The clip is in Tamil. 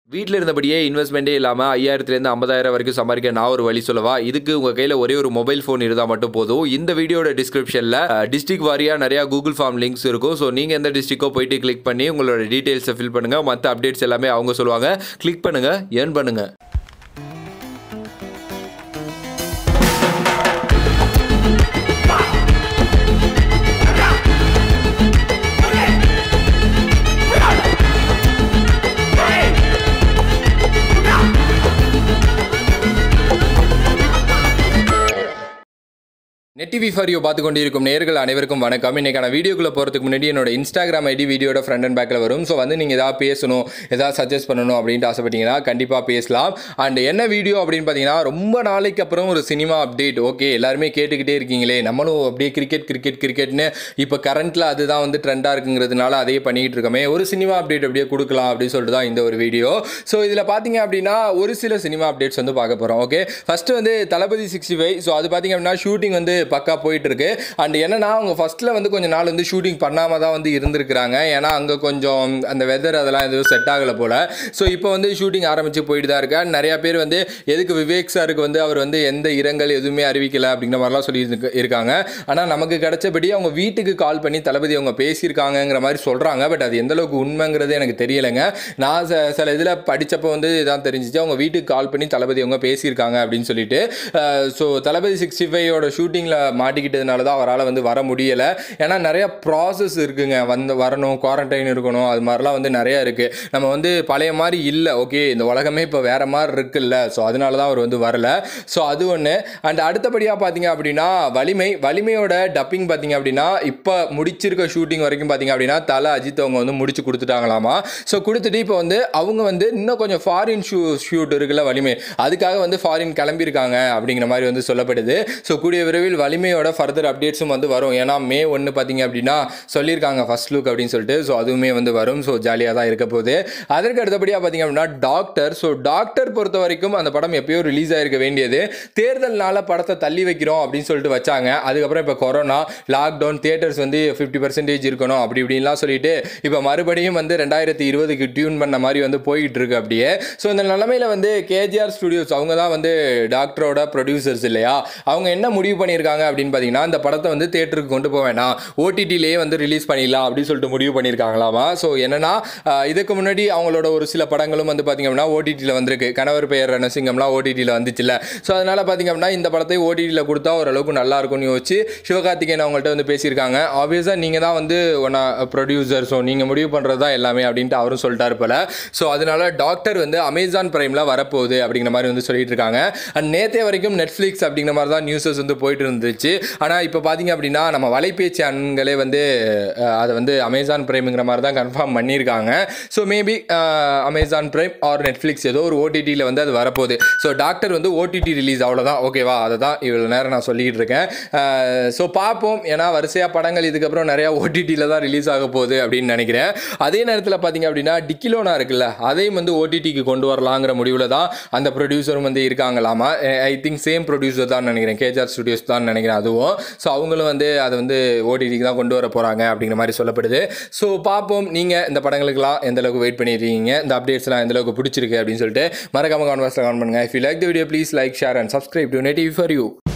வீட்டில் இருந்தபடியே இன்வெஸ்ட்மெண்ட்டே இல்லாமல் ஐயாயிரத்துலேருந்து ஐம்பதாயிரம் வரைக்கும் சம்பாதிக்க நான் ஒரு வழி சொல்லவா இதுக்கு உங்கள் கையில் ஒரே ஒரு மொபைல் ஃபோன் இருந்தால் மட்டும் போதும் இந்த வீடியோட டிஸ்கிரிப்ஷனில் டிஸ்ட்ரிக் வாரியாக நிறையா கூகுள் ஃபார்ம் லிங்க்ஸ் இருக்கும் ஸோ நீங்கள் எந்த டிஸ்ட்ரிக்கோ போயிட்டு கிளிக் பண்ணி உங்களோட டீட்டெயில்ஸை ஃபில் பண்ணுங்கள் மற்ற அப்டேட்ஸ் எல்லாமே அவங்க சொல்லுவாங்க கிளிக் பண்ணுங்கள் ஏர்ன் பண்ணுங்கள் நெட் டிவி ஃபார் யூ பார்த்து கொண்டிருக்கும் நேர்கள் அனைவருக்கும் வணக்கம் இன்னைக்கான வீடியோக்குள்ள போகிறதுக்கு முன்னாடி என்னோட இன்ஸ்டாகிராம் ஐடி வீடியோட ஃப்ரண்ட் அண்ட் பேக்கில் வரும் ஸோ வந்து நீங்கள் எதாவது பேசணும் எதாவது சஜஸ்ட் பண்ணணும் அப்படின்ட்டு ஆசைப்பட்டீங்கன்னா கண்டிப்பாக பேசலாம் அண்ட் என்ன வீடியோ அப்படின்னு பார்த்தீங்கன்னா ரொம்ப நாளைக்கு அப்புறம் ஒரு சினிமா அப்டேட் ஓகே எல்லாருமே கேட்டுக்கிட்டே இருக்கீங்களே நம்மளும் அப்படியே கிரிக்கெட் கிரிக்கெட் கிரிக்கெட்னு இப்போ கரண்ட்டில் அதுதான் வந்து ட்ரெண்டாக இருக்குங்கிறதுனால அதையே பண்ணிக்கிட்டு இருக்கோமே ஒரு சினிமா அப்டேட் அப்படியே கொடுக்கலாம் அப்படின்னு சொல்லிட்டு தான் இந்த ஒரு வீடியோ ஸோ இதில் பார்த்தீங்க அப்படின்னா ஒரு சில சினிமா அப்டேட்ஸ் வந்து பார்க்க போகிறோம் ஓகே ஃபஸ்ட்டு வந்து தளபதி சிக்ஸ்டி ஃபைவ் ஸோ அது பார்த்தீங்க அப்படின்னா ஷூட்டிங் வந்து பக்கா போயிட்டு இருக்கு அண்ட் என்னன்னா அவங்க ஃபர்ஸ்ட்ல வந்து கொஞ்ச நாள் வந்து ஷூட்டிங் பண்ணாம தான் வந்து இருந்திருக்கிறாங்க ஏன்னா அங்கே கொஞ்சம் அந்த வெதர் அதெல்லாம் எதுவும் செட் ஆகலை போல ஸோ இப்போ வந்து ஷூட்டிங் ஆரம்பிச்சு போயிட்டு தான் இருக்கு And நிறைய பேர் வந்து எதுக்கு விவேக் சாருக்கு வந்து அவர் வந்து எந்த இரங்கல் எதுவுமே அறிவிக்கல அப்படிங்கிற மாதிரிலாம் சொல்லி இருக்கு- இருக்காங்க ஆனால் நமக்கு கிடைச்சபடி அவங்க வீட்டுக்கு கால் பண்ணி தளபதி அவங்க பேசியிருக்காங்கங்கிற மாதிரி சொல்றாங்க பட் அது எந்த அளவுக்கு உண்மைங்கிறது எனக்கு தெரியலைங்க நான் ச- சில இதில் படிச்சப்போ வந்து இதான் தெரிஞ்சிச்சு அவங்க வீட்டுக்கு கால் பண்ணி தளபதி அவங்க பேசியிருக்காங்க அப்படின்னு சொல்லிட்டு ஸோ தளபதி சிக்ஸ்டி ஃபைவோட ஷூட்டிங்கில் மாட்டிக்கிட்டதுனால தான் அவரால் வந்து வர முடியலை ஏன்னா நிறைய ப்ராசஸ் இருக்குங்க வந்து வரணும் குவாரண்டைன் இருக்கணும் அது மாதிரிலாம் வந்து நிறைய இருக்குது நம்ம வந்து பழைய மாதிரி இல்லை ஓகே இந்த உலகமே இப்போ வேற மாதிரி இருக்குல்ல ஸோ அதனால தான் அவர் வந்து வரல ஸோ அது ஒன்று அண்ட் அடுத்தபடியாக பார்த்தீங்க அப்படின்னா வலிமை வலிமையோட டப்பிங் பார்த்தீங்க அப்படின்னா இப்போ முடிச்சிருக்க ஷூட்டிங் வரைக்கும் பார்த்தீங்க அப்படின்னா தலை அஜித் அவங்க வந்து முடிச்சு கொடுத்துட்டாங்களாமா ஸோ கொடுத்துட்டு இப்போ வந்து அவங்க வந்து இன்னும் கொஞ்சம் ஃபாரின் ஷூ ஷூட் இருக்குல்ல வலிமை அதுக்காக வந்து ஃபாரின் கிளம்பியிருக்காங்க அப்படிங்கிற மாதிரி வந்து சொல்லப்படுது ஸோ கூடிய விரைவில் வலிமையோட ஃபர்தர் அப்டேட்ஸும் வந்து வரும் ஏன்னா மே ஒன்று பார்த்தீங்க அப்படின்னா சொல்லியிருக்காங்க ஃபர்ஸ்ட் லுக் அப்படின்னு சொல்லிட்டு ஸோ அதுவுமே வந்து வரும் ஸோ ஜாலியாக தான் இருக்க போகுது அதற்கு அடுத்தபடியாக பார்த்தீங்க அப்படின்னா டாக்டர் ஸோ டாக்டர் பொறுத்த வரைக்கும் அந்த படம் எப்பயோ ரிலீஸ் ஆயிருக்க வேண்டியது தேர்தல்னால படத்தை தள்ளி வைக்கிறோம் அப்படின்னு சொல்லிட்டு வச்சாங்க அதுக்கப்புறம் இப்போ கொரோனா லாக்டவுன் தியேட்டர்ஸ் வந்து ஃபிஃப்டி பர்சன்டேஜ் இருக்கணும் அப்படி இப்படின்லாம் சொல்லிட்டு இப்போ மறுபடியும் வந்து ரெண்டாயிரத்தி இருபதுக்கு டியூன் பண்ண மாதிரி வந்து போயிட்டு இருக்கு அப்படியே ஸோ இந்த நிலமையில வந்து கேஜிஆர் ஸ்டுடியோஸ் அவங்க தான் வந்து டாக்டரோட ப்ரொடியூசர்ஸ் இல்லையா அவங்க என்ன முடிவு பண்ணியிருக்காங்க அப்படின்னு பார்த்தீங்கன்னா இந்த படத்தை வந்து தேட்டருக்கு கொண்டு போக வேணாம் ஓடிடிலேயே வந்து ரிலீஸ் பண்ணிடலாம் அப்படின்னு சொல்லிட்டு முடிவு பண்ணியிருக்காங்களாமா ஸோ என்னன்னா ஆஹ், இதுக்கு முன்னாடி அவங்களோட ஒரு சில படங்களும் வந்து பார்த்தீங்க அப்படின்னா ஓடிடியில் வந்திருக்கு கணவர் பெயர் ரணசிங்கம்லாம் ஓடிடியில் வந்துச்சுல்ல ஸோ அதனால பார்த்தீங்க அப்படின்னா இந்த படத்தை ஓடிடியில் கொடுத்தா ஓரளவுக்கு நல்லா இருக்கும்னு யோசிச்சு சிவகார்த்திகேயன் அவங்கள்ட்ட வந்து பேசியிருக்காங்க ஆப்வியஸாக நீங்கள் தான் வந்து ஒன்றா ப்ரொடியூசர் ஸோ நீங்கள் முடிவு பண்ணுறது தான் எல்லாமே அப்படின்ட்டு அவரும் சொல்லிட்டாரு போல ஸோ அதனால டாக்டர் வந்து அமேசான் பிரைமில் வரப்போகுது அப்படிங்கிற மாதிரி வந்து சொல்லிட்டு இருக்காங்க அண்ட் நேத்தே வரைக்கும் நெட்ஃப்ளிக்ஸ் அப்படிங்கிற மாதிரி தான் நியூஸஸ் வந்து போயிட்டு இருந்துச்சு ஆனால் இப்போ பார்த்தீங்க அப்படின்னா நம்ம வலைபேச்சு அண்களே வந்து அஹ், அதை வந்து அமேசான் பிரைமுங்கிற மாதிரி தான் கன்ஃபார்ம் பண்ணியிருக்காங்க so maybe Amazon Prime or Netflix ஏதோ ஒரு ஓடிடியில் வந்து அது வரப்போகுது ஸோ டாக்டர் வந்து ஓடிடி ரிலீஸ் அவ்வளோதான் ஓகேவா அதை தான் இவ்வளோ நேரம் நான் சொல்லிக்கிட்டு இருக்கேன் ஸோ பார்ப்போம் ஏன்னா வரிசையாக படங்கள் இதுக்கப்புறம் நிறையா ஓடிடியில் தான் ரிலீஸ் ஆக போகுது அப்படின்னு நினைக்கிறேன் அதே நேரத்தில் பார்த்தீங்க அப்படின்னா டிக்கிலோனா இருக்குல்ல அதையும் வந்து ஓடிடிக்கு கொண்டு வரலாங்கிற முடிவில் தான் அந்த ப்ரொடியூசரும் வந்து இருக்காங்களாமா ஐ திங்க் சேம் ப்ரொடியூசர் தான் நினைக்கிறேன் கேஜார் ஸ்டுடியோஸ் தான் நினைக்கிறேன் அதுவும் ஸோ அவங்களும் வந்து அதை வந்து ஓடிடிக்கு தான் கொண்டு வர போகிறாங்க அப்படிங்கிற மாதிரி சொல்லப்படுது ஸோ பார்ப்போம் நீங்கள் இந்த படங்களுக்கெல்லாம் எந்த அளவுக்கு வெயிட் பண்ணியிருக்கீங்க இந்த அப்டேட்ஸ்லாம் எந்த அளவுக்கு பிடிச்சிருக்கு அப்படின்னு சொல்லிட்டு மறக்காம கான்வர்ஸில் கான் பண்ணுங்கள் if you like the video please like share and subscribe to net for you